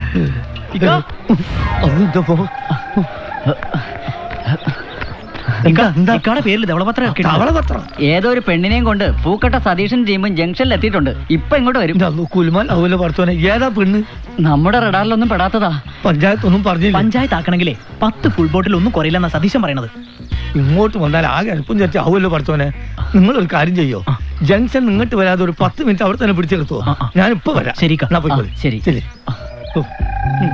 ഇക്ക, അതെന്തപ്പോ ഇക്ക, എന്താ? ഇക്കാടെ പേരിൽ ധവളപത്രം ഇറക്കിയിട്ടുണ്ട്. തവളപത്രം ഏതോ ഒരു പെണ്ണിനെയും കൊണ്ട് പൂക്കട്ട സതീശൻ ടീമും ജംഗ്ഷനിൽ എത്തിയിട്ടുണ്ട് ഇപ്പൊ ഇങ്ങോട്ട് വരും കുലുമാൻ അതുപോലെ പറത്തോനെ ഏതാ പെണ്ണ് നമ്മുടെ റഡാറിലൊന്നും പെടാത്തതാ പഞ്ചായത്തൊന്നും പറഞ്ഞില്ല പഞ്ചായത്ത് ആക്കണമെങ്കിലേ പത്ത് ഫുൾ ബോട്ടിൽ ഒന്നും കുറയില്ലെന്ന സതീശൻ പറയണത് ഇങ്ങോട്ട് വന്നാൽ ആകെ എളുപ്പം ചേർച്ച ആവുമല്ലോ പറത്തോനെ നിങ്ങൾ ഒരു കാര്യം ചെയ്യോ ജംഗ്ഷൻ ഇങ്ങോട്ട് വരാതെ ഒരു പത്ത് മിനിറ്റ് അവിടെ തന്നെ പിടിച്ചെടുത്തോ ആ, ആ. ഞാൻ ഇപ്പൊ വരാം ശരിക്കാ. എന്നാ പോയിക്കോളി. ആ, ശരി. ശരി ഉം. ഉം.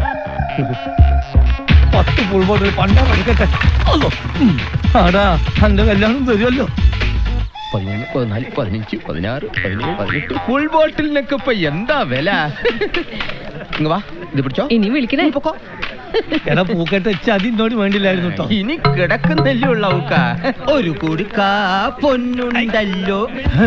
പത്ത് ഫുൾ ബോട്ടിൽ പണ്ടാ പഠിക്കട്ടെ അല്ലോ ഉം. ആടാ എന്റെ കല്യാണം വരുമല്ലോ പതിമൂന്ന് പതിനാല് പതിനഞ്ച് പതിനാറ് പതിനേഴ് പതിനെട്ട് ഫുൾ ബോട്ടിലിനൊക്കെ ഇപ്പൊ എന്താ വില ഇങ്ങ് വാ ഇത് പിടിച്ചോ ഇനി വിളിക്കണേ എടാ പൂക്കെട്ട് വെച്ച് അതിനോട് വേണ്ടില്ലായിരുന്നു കേട്ടോ ഇനി കിടക്കുന്നല്ലേ ഉള്ള ഔക്ക ഒരു കുടുക്ക പൊന്നുണ്ടല്ലോ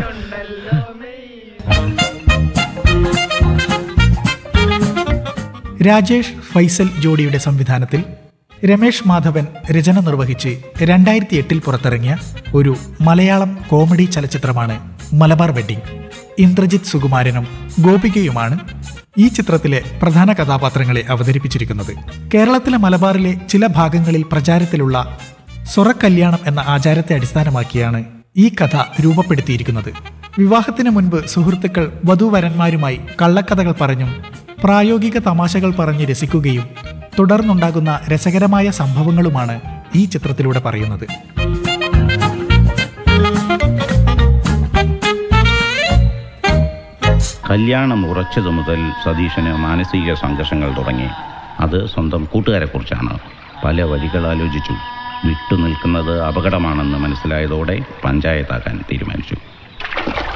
രാജേഷ് ഫൈസൽ ജോഡിയുടെ സംവിധാനത്തിൽ രമേഷ് മാധവൻ രചന നിർവഹിച്ച് രണ്ടായിരത്തി എട്ടിൽ പുറത്തിറങ്ങിയ ഒരു മലയാളം കോമഡി ചലച്ചിത്രമാണ് മലബാർ വെഡ്ഡിംഗ് ഇന്ദ്രജിത് സുകുമാരനും ഗോപികയുമാണ് ഈ ചിത്രത്തിലെ പ്രധാന കഥാപാത്രങ്ങളെ അവതരിപ്പിച്ചിരിക്കുന്നത് കേരളത്തിലെ മലബാറിലെ ചില ഭാഗങ്ങളിൽ പ്രചാരത്തിലുള്ള സ്വറക്കല്യാണം എന്ന ആചാരത്തെ അടിസ്ഥാനമാക്കിയാണ് ഈ കഥ രൂപപ്പെടുത്തിയിരിക്കുന്നത് വിവാഹത്തിന് മുൻപ് സുഹൃത്തുക്കൾ വധൂവരന്മാരുമായി കള്ളക്കഥകൾ പറഞ്ഞും പ്രായോഗിക തമാശകൾ പറഞ്ഞ് രസിക്കുകയും തുടർന്നുണ്ടാകുന്ന രസകരമായ സംഭവങ്ങളുമാണ് ഈ ചിത്രത്തിലൂടെ പറയുന്നത് കല്യാണം ഉറച്ചതു മുതൽ സതീശന് മാനസിക സംഘർഷങ്ങൾ തുടങ്ങി അത് സ്വന്തം കൂട്ടുകാരെക്കുറിച്ചാണ് പല വഴികൾ ആലോചിച്ചു വിട്ടുനിൽക്കുന്നത് അപകടമാണെന്ന് മനസ്സിലായതോടെ പഞ്ചായത്താക്കാൻ തീരുമാനിച്ചു